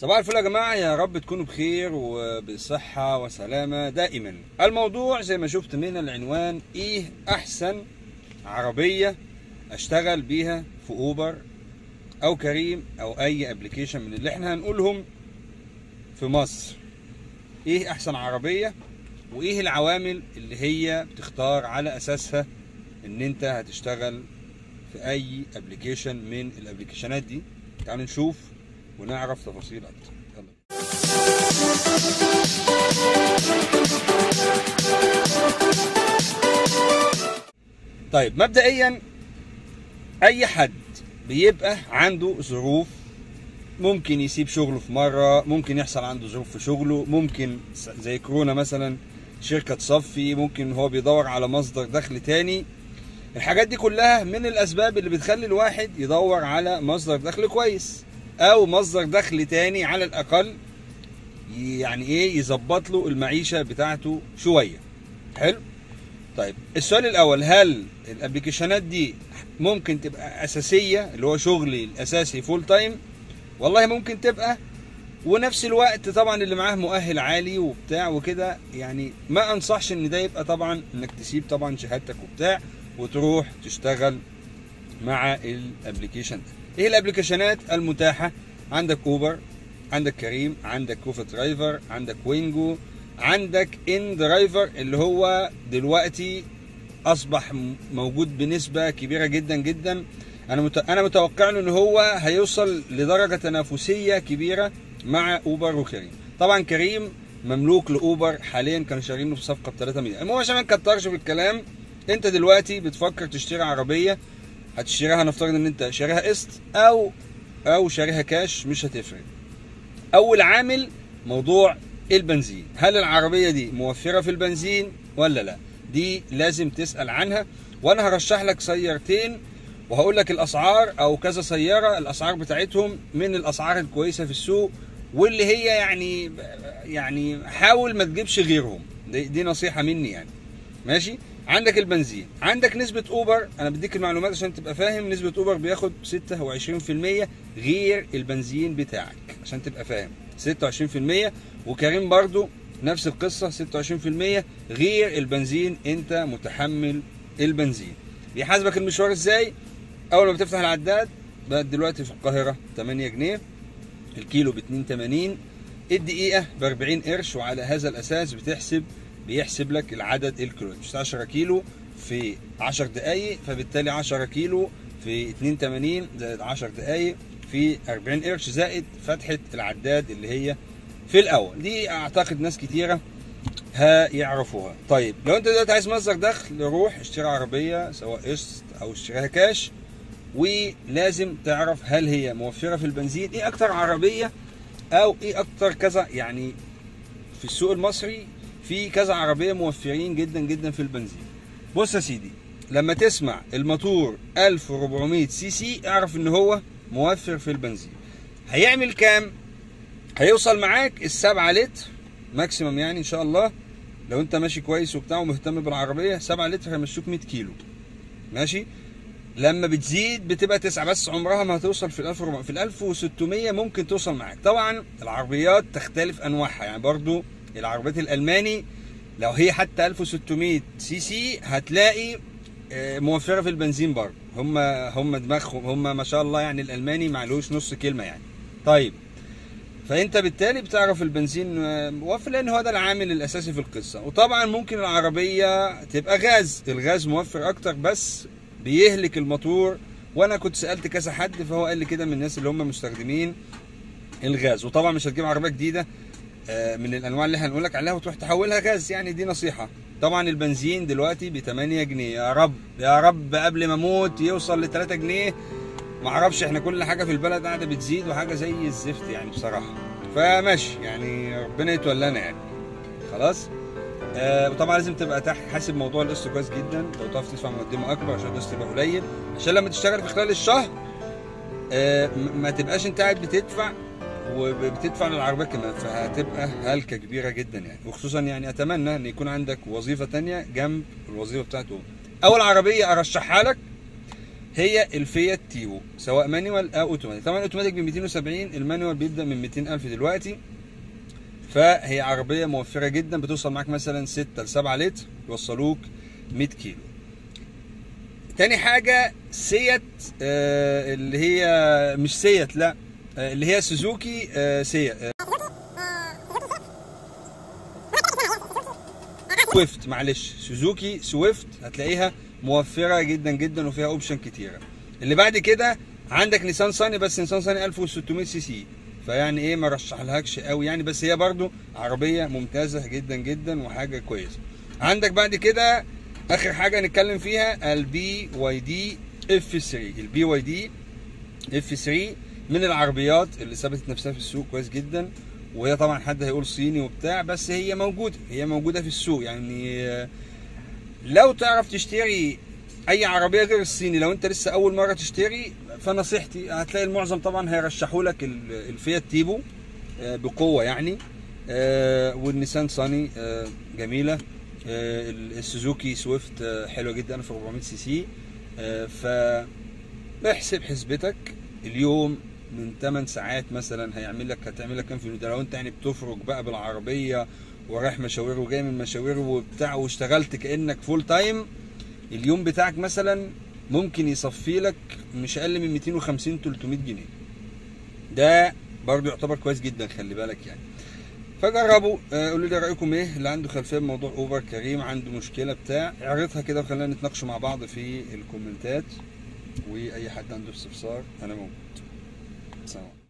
صباح الفل يا جماعة يا رب تكونوا بخير وبصحة وسلامة دائما الموضوع زي ما شفت من العنوان ايه احسن عربية اشتغل بيها في اوبر او كريم او اي ابلكيشن من اللي احنا هنقولهم في مصر ايه احسن عربية وايه العوامل اللي هي بتختار على اساسها ان انت هتشتغل في اي ابلكيشن من الابلكيشنات دي تعالوا نشوف ونعرف تفاصيل اكتر يلا طيب مبدئيا اي حد بيبقى عنده ظروف ممكن يسيب شغله في مرة ممكن يحصل عنده ظروف في شغله ممكن زي كورونا مثلا شركة تصفي ممكن هو بيدور على مصدر دخل تاني الحاجات دي كلها من الاسباب اللي بتخلي الواحد يدور على مصدر دخل كويس او مصدر دخل تاني على الاقل يعني ايه يظبط له المعيشه بتاعته شويه حلو طيب السؤال الاول هل الابلكيشنات دي ممكن تبقى اساسيه اللي هو شغلي الاساسي فول تايم والله ممكن تبقى ونفس الوقت طبعا اللي معاه مؤهل عالي وبتاع وكده يعني ما انصحش ان ده يبقى طبعا انك تسيب طبعا شهادتك وبتاع وتروح تشتغل مع الابلكيشن ده ايه الابلكيشنات المتاحه عندك اوبر عندك كريم عندك كوفا درايفر عندك وينجو عندك ان درايفر اللي هو دلوقتي اصبح موجود بنسبه كبيره جدا جدا انا مت... انا متوقع له ان هو هيوصل لدرجه تنافسيه كبيره مع اوبر وكريم طبعا كريم مملوك لاوبر حاليا كانوا شارينه في صفقه ب 3 مليون المهم عشان ما نكترش في الكلام انت دلوقتي بتفكر تشتري عربيه هتشتريها نفترض ان انت شاريها قسط او او شاريها كاش مش هتفرق اول عامل موضوع البنزين هل العربيه دي موفره في البنزين ولا لا دي لازم تسال عنها وانا هرشح لك سيارتين وهقول لك الاسعار او كذا سياره الاسعار بتاعتهم من الاسعار الكويسه في السوق واللي هي يعني يعني حاول ما تجيبش غيرهم دي, دي نصيحه مني يعني ماشي عندك البنزين عندك نسبة اوبر انا بديك المعلومات عشان تبقى فاهم نسبة اوبر بياخد 26% غير البنزين بتاعك عشان تبقى فاهم 26% وكريم برضو نفس القصة 26% غير البنزين انت متحمل البنزين بيحاسبك المشوار ازاي اول ما بتفتح العداد بقت دلوقتي في القاهرة 8 جنيه الكيلو ب 82 الدقيقة ب 40 قرش وعلى هذا الاساس بتحسب بيحسب لك العدد الكيلو 10 كيلو في 10 دقايق فبالتالي 10 كيلو في 82 زائد 10 دقايق في 40 قرش زائد فتحة العداد اللي هي في الأول دي أعتقد ناس كتيرة هيعرفوها طيب لو أنت دلوقتي عايز مصدر دخل روح اشتري عربية سواء قسط أو اشتريها كاش ولازم تعرف هل هي موفرة في البنزين ايه أكتر عربية أو ايه أكتر كذا يعني في السوق المصري في كذا عربية موفرين جدا جدا في البنزين بص يا سيدي لما تسمع الموتور 1400 سي سي اعرف ان هو موفر في البنزين هيعمل كام هيوصل معاك السبعة لتر ماكسيمم يعني ان شاء الله لو انت ماشي كويس وبتاع ومهتم بالعربية 7 لتر هيمشوك 100 كيلو ماشي لما بتزيد بتبقى تسعة بس عمرها ما هتوصل في ال 1400 في ال 1600 ممكن توصل معاك طبعا العربيات تختلف انواعها يعني برضو العربيات الالماني لو هي حتى 1600 سي سي هتلاقي موفره في البنزين برضه هم هم دماغهم هم ما شاء الله يعني الالماني معلوش نص كلمه يعني طيب فانت بالتالي بتعرف البنزين موفر لان هو ده العامل الاساسي في القصه وطبعا ممكن العربيه تبقى غاز الغاز موفر اكتر بس بيهلك الموتور وانا كنت سالت كذا حد فهو قال لي كده من الناس اللي هم مستخدمين الغاز وطبعا مش هتجيب عربيه جديده من الانواع اللي هنقول لك عليها وتروح تحولها غاز يعني دي نصيحه طبعا البنزين دلوقتي ب 8 جنيه يا رب يا رب قبل ما اموت يوصل ل 3 جنيه ما اعرفش احنا كل حاجه في البلد قاعده بتزيد وحاجه زي الزفت يعني بصراحه فماشي يعني ربنا يتولانا يعني خلاص آه وطبعا لازم تبقى تحت حاسب موضوع القسط كويس جدا لو تعرف تدفع مقدمه اكبر عشان القسط يبقى قليل عشان لما تشتغل في خلال الشهر آه ما تبقاش انت قاعد بتدفع وبتدفع للعربية كمان فهتبقى هلكة كبيرة جدا يعني وخصوصا يعني اتمنى ان يكون عندك وظيفة تانية جنب الوظيفة بتاعته اول عربية ارشحها لك هي الفيات تيبو سواء مانيوال او اوتوماتيك طبعا الاوتوماتيك ب 270 المانيوال بيبدا من 200000 دلوقتي فهي عربيه موفره جدا بتوصل معاك مثلا 6 ل 7 لتر يوصلوك 100 كيلو تاني حاجة سيت آه اللي هي مش سيت لا آه اللي هي سوزوكي آه سيت آه سويفت معلش سوزوكي سويفت هتلاقيها موفرة جدا جدا وفيها اوبشن كتيرة اللي بعد كده عندك نيسان صاني بس نيسان صاني 1600 سي سي فيعني ايه ما رشحلهاكش قوي يعني بس هي برضو عربية ممتازة جدا جدا وحاجة كويسة عندك بعد كده اخر حاجة نتكلم فيها البي واي دي اف 3 البي واي دي اف 3 من العربيات اللي ثبتت نفسها في السوق كويس جدا وهي طبعا حد هيقول صيني وبتاع بس هي موجوده هي موجوده في السوق يعني لو تعرف تشتري اي عربيه غير الصيني لو انت لسه اول مره تشتري فنصيحتي هتلاقي المعظم طبعا هيرشحوا لك الفيات تيبو بقوه يعني والنيسان صاني جميله السوزوكي سويفت حلوه جدا في 400 سي سي ف احسب حسبتك اليوم من 8 ساعات مثلا هيعمل لك هتعمل لك كام في ده لو انت يعني بتفرج بقى بالعربيه ورايح مشاوير وجاي من مشاوير وبتاع واشتغلت كانك فول تايم اليوم بتاعك مثلا ممكن يصفي لك مش اقل من 250 300 جنيه ده برضو يعتبر كويس جدا خلي بالك يعني فجربوا قولوا لي رايكم ايه اللي عنده خلفيه بموضوع اوبر كريم عنده مشكله بتاع اعرضها كده وخلينا نتناقشوا مع بعض في الكومنتات واي حد عنده استفسار انا موجود سلام